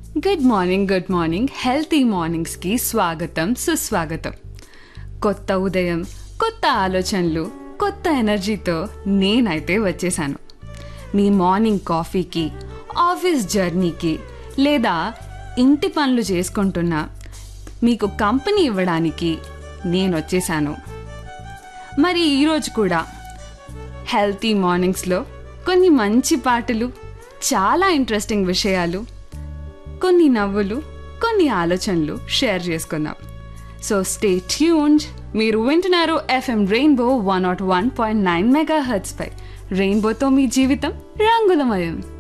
good morning good morning healthy మార్నింగ్స్కి స్వాగతం సుస్వాగతం కొత్త ఉదయం కొత్త ఆలోచనలు కొత్త ఎనర్జీతో నేనైతే వచ్చేసాను మీ మార్నింగ్ కాఫీకి ఆఫీస్ జర్నీకి లేదా ఇంటి పనులు చేసుకుంటున్నా మీకు కంపెనీ ఇవ్వడానికి నేను వచ్చేసాను మరి ఈరోజు కూడా హెల్తీ మార్నింగ్స్లో కొన్ని మంచి పాటలు చాలా ఇంట్రెస్టింగ్ విషయాలు కొన్ని నవ్వులు కొన్ని ఆలోచనలు షేర్ చేసుకుందాం సో స్టే ట్యూన్డ్ మీరు వింటున్నారు FM rainbow one nought one point nine mega hertz పై రెయిన్బోతో మీ జీవితం రంగులమయం